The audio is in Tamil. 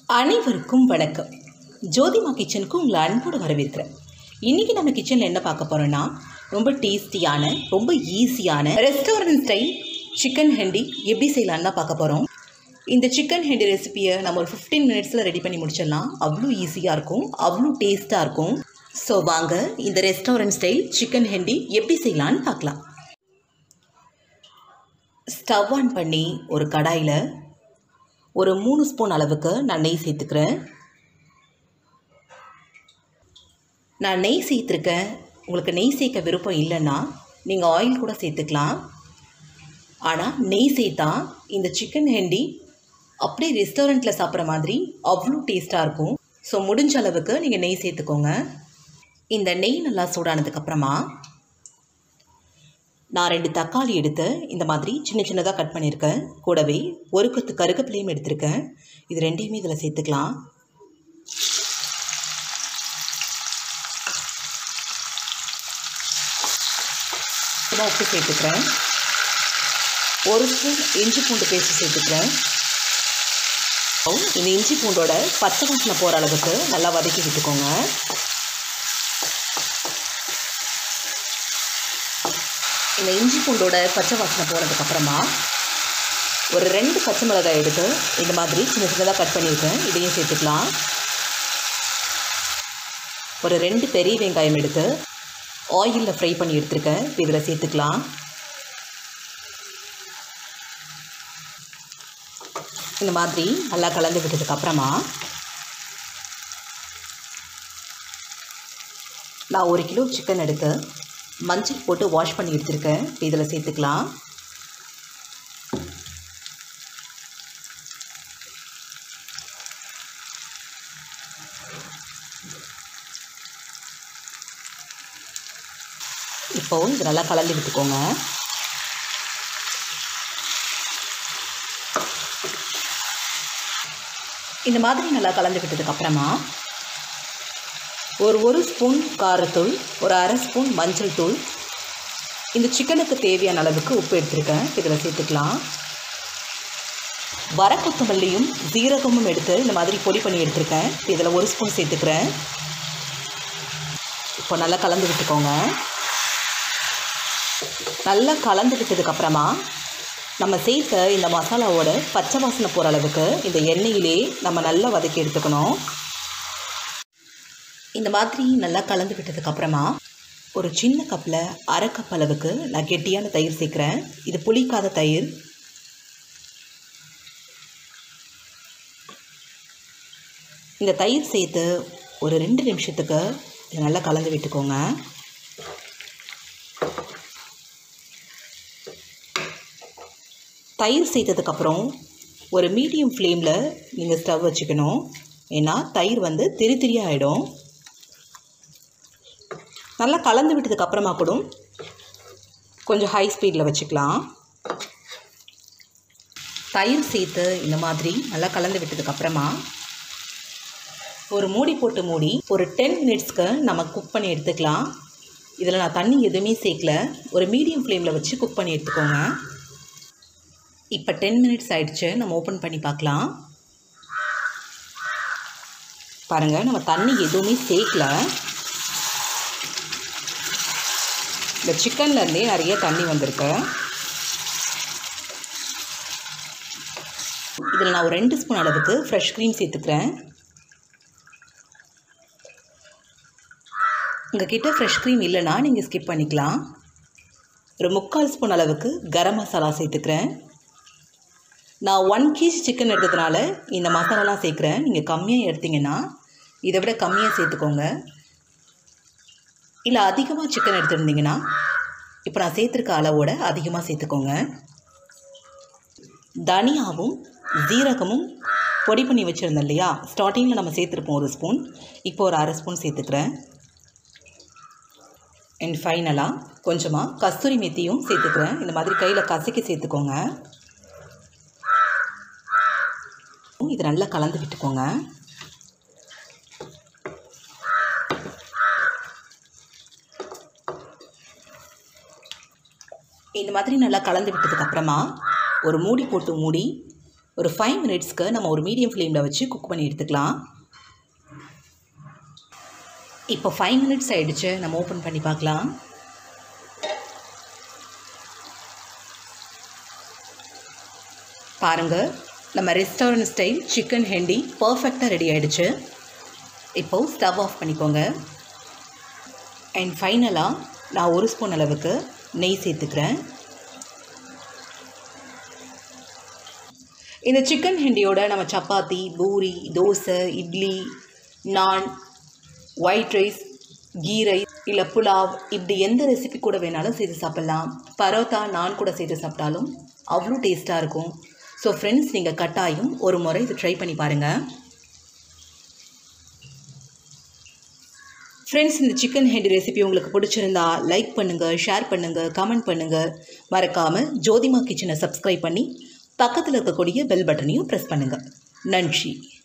அனைவருக்கும் வணக்கம் ஜோதிமா கிச்சனுக்கு உங்களை அன்போடு வரவேற்கிறேன் இன்றைக்கி நம்ம கிச்சனில் என்ன பார்க்க போகிறோன்னா ரொம்ப டேஸ்டியான ரொம்ப ஈஸியான ரெஸ்டாரண்ட் ஸ்டைல் சிக்கன் ஹெண்டி எப்படி செய்யலான்னு தான் பார்க்க போகிறோம் இந்த சிக்கன் ஹெண்டி ரெசிபியை நம்ம ஒரு ஃபிஃப்டீன் மினிட்ஸில் ரெடி பண்ணி முடிச்சிடலாம் அவ்வளோ ஈஸியாக இருக்கும் அவ்வளோ டேஸ்ட்டாக இருக்கும் ஸோ வாங்க இந்த ரெஸ்டாரண்ட் ஸ்டைல் சிக்கன் ஹெண்டி எப்படி செய்யலான்னு பார்க்கலாம் ஸ்டவ் ஆன் பண்ணி ஒரு கடாயில் ஒரு மூணு ஸ்பூன் அளவுக்கு நான் நெய் சேர்த்துக்கிறேன் நான் நெய் சேர்த்துருக்கேன் உங்களுக்கு நெய் சேர்க்க விருப்பம் இல்லைன்னா நீங்கள் ஆயில் கூட சேர்த்துக்கலாம் ஆனால் நெய் சேர்த்தா இந்த சிக்கன் ஹெண்டி அப்படியே ரெஸ்டாரண்ட்டில் சாப்பிட்ற மாதிரி அவ்வளோ டேஸ்ட்டாக இருக்கும் ஸோ முடிஞ்ச அளவுக்கு நீங்கள் நெய் சேர்த்துக்கோங்க இந்த நெய் நல்லா சூடானதுக்கப்புறமா நான் ரெண்டு தக்காளி எடுத்து இந்த மாதிரி சின்ன சின்னதாக கட் பண்ணியிருக்கேன் கூடவே ஒரு கொத்து கருகப்பிலையும் எடுத்திருக்கேன் இது ரெண்டையுமே இதில் சேர்த்துக்கலாம் உப்பு சேர்த்துக்கிறேன் ஒரு ஸ்பூன் இஞ்சி பூண்டு பேஸ்ட் சேர்த்துக்கிறேன் இந்த இஞ்சி பூண்டோட பச்சை வாசனை போகிற அளவுக்கு நல்லா வதக்கி விட்டுக்கோங்க இந்த இஞ்சி பூண்டோட பச்சை வாசனை போனதுக்கப்புறமா ஒரு ரெண்டு பச்சை மிளகாய் எடுத்து இந்த மாதிரி சின்ன சின்னதாக கட் பண்ணியிருக்கேன் இதையும் சேர்த்துக்கலாம் ஒரு ரெண்டு பெரிய வெங்காயம் எடுத்து ஆயிலில் ஃப்ரை பண்ணி எடுத்துருக்கேன் இப்போ இதில் சேர்த்துக்கலாம் இந்த மாதிரி நல்லா கலந்து விட்டதுக்கப்புறமா நான் ஒரு கிலோ சிக்கன் எடுத்து மஞ்சள் போட்டு வாஷ் பண்ணி எடுத்துருக்கேன் இதில் சேர்த்துக்கலாம் இப்போ இது நல்லா கலந்து விட்டுக்கோங்க இந்த மாதிரி நல்லா கலந்து விட்டதுக்கப்புறமா ஒரு ஒரு ஸ்பூன் காரத்தூள் ஒரு அரை ஸ்பூன் மஞ்சள் தூள் இந்த சிக்கனுக்கு தேவையான அளவுக்கு உப்பு எடுத்துருக்கேன் இதில் சேர்த்துக்கலாம் வர கொத்தமல்லியும் ஜீரகமும் எடுத்து இந்த மாதிரி பொடி பண்ணி எடுத்திருக்கேன் இதில் ஒரு ஸ்பூன் சேர்த்துக்கிறேன் இப்போ நல்லா கலந்து விட்டுக்கோங்க நல்லா கலந்து விட்டதுக்கப்புறமா நம்ம சேர்த்த இந்த மசாலாவோட பச்சை வாசனை போகிற அளவுக்கு இந்த எண்ணெயிலே நம்ம நல்லா வதக்கி எடுத்துக்கணும் இந்த மாதிரி நல்லா கலந்து விட்டதுக்கப்புறமா ஒரு சின்ன கப்பில் அரை கப் அளவுக்கு நான் கெட்டியான தயிர் சேர்க்குறேன் இது புளிக்காத தயிர் இந்த தயிர் சேர்த்து ஒரு ரெண்டு நிமிஷத்துக்கு இதை நல்லா கலந்து விட்டுக்கோங்க தயிர் சேர்த்ததுக்கப்புறம் ஒரு மீடியம் ஃப்ளேமில் நீங்கள் ஸ்டவ் வச்சுக்கணும் ஏன்னா தயிர் வந்து திரி திரியாக ஆகிடும் நல்லா கலந்து விட்டதுக்கப்புறமா கூட கொஞ்சம் ஹை ஸ்பீடில் வச்சுக்கலாம் தயிர் சேர்த்து இந்த மாதிரி நல்லா கலந்து விட்டதுக்கப்புறமா ஒரு மூடி போட்டு மூடி ஒரு டென் மினிட்ஸ்க்கு நம்ம குக் பண்ணி எடுத்துக்கலாம் இதில் நான் தண்ணி எதுவுமே சேர்க்கல ஒரு மீடியம் ஃப்ளேமில் வச்சு குக் பண்ணி எடுத்துக்கோங்க இப்போ டென் மினிட்ஸ் ஆயிடுச்சு நம்ம ஓப்பன் பண்ணி பார்க்கலாம் பாருங்கள் நம்ம தண்ணி எதுவுமே சேர்க்கல இந்த சிக்கன்லேருந்தே நிறைய தண்ணி வந்திருக்கு இதில் நான் ஒரு ரெண்டு ஸ்பூன் அளவுக்கு ஃப்ரெஷ் க்ரீம் சேர்த்துக்கிறேன் உங்கள் கிட்டே ஃப்ரெஷ் க்ரீம் இல்லைன்னா நீங்கள் ஸ்கிப் பண்ணிக்கலாம் ஒரு முக்கால் ஸ்பூன் அளவுக்கு கரம் மசாலா சேர்த்துக்கிறேன் நான் ஒன் கேஜி சிக்கன் எடுத்ததுனால இந்த மசாலாலாம் சேர்க்குறேன் நீங்கள் கம்மியாக எடுத்தீங்கன்னா இதை விட கம்மியாக சேர்த்துக்கோங்க இல்லை அதிகமாக சிக்கன் எடுத்துருந்தீங்கன்னா இப்போ நான் சேர்த்துருக்க அளவோட அதிகமாக சேர்த்துக்கோங்க தனியாவும் ஜீரகமும் பொடி பண்ணி வச்சுருந்தேன் இல்லையா ஸ்டார்டிங்கில் நம்ம சேர்த்துருப்போம் ஒரு ஸ்பூன் இப்போ ஒரு அரை ஸ்பூன் சேர்த்துக்கிறேன் அண்ட் ஃபைனலாக கொஞ்சமாக கஸ்தூரி மெத்தியும் சேர்த்துக்கிறேன் இந்த மாதிரி கையில் கசக்கி சேர்த்துக்கோங்க இது நல்லா கலந்து விட்டுக்கோங்க இந்த மாதிரி நல்லா கலந்து விட்டதுக்கப்புறமா ஒரு மூடி போட்டு மூடி ஒரு ஃபைவ் மினிட்ஸ்க்கு நம்ம ஒரு மீடியம் ஃப்ளேமில் வச்சு குக் பண்ணி எடுத்துக்கலாம் இப்போ ஃபைவ் மினிட்ஸ் ஆகிடுச்சு நம்ம ஓப்பன் பண்ணி பார்க்கலாம் பாருங்கள் நம்ம ரெஸ்டாரண்ட் ஸ்டைல் சிக்கன் ஹெண்டி பர்ஃபெக்டாக ரெடி ஆகிடுச்சு இப்போது ஸ்டவ் ஆஃப் பண்ணிக்கோங்க அண்ட் ஃபைனலாக நான் ஒரு ஸ்பூன் அளவுக்கு நெய் சேர்த்துக்கிறேன் இந்த சிக்கன் ஹெண்டியோட நம்ம சப்பாத்தி பூரி தோசை இட்லி நான் ஒயிட் ரைஸ் கீ ரைஸ் இல்லை புலாவ் இப்படி எந்த ரெசிபி கூட வேணாலும் சேர்த்து சாப்பிட்லாம் பரோட்டா நான் கூட சேர்த்து சாப்பிட்டாலும் அவ்வளோ டேஸ்ட்டாக இருக்கும் ஸோ ஃப்ரெண்ட்ஸ் நீங்கள் கட்டாயம் ஒரு முறை இது ட்ரை பண்ணி பாருங்கள் ஃப்ரெண்ட்ஸ் இந்த சிக்கன் ஹெட் ரெசிபி உங்களுக்கு பிடிச்சிருந்தா லைக் பண்ணுங்கள் ஷேர் பண்ணுங்கள் கமெண்ட் பண்ணுங்கள் மறக்காமல் ஜோதிமா கிச்சனை சப்ஸ்கிரைப் பண்ணி பக்கத்தில் இருக்கக்கூடிய பெல் பட்டனையும் ப்ரெஸ் பண்ணுங்கள் நன்றி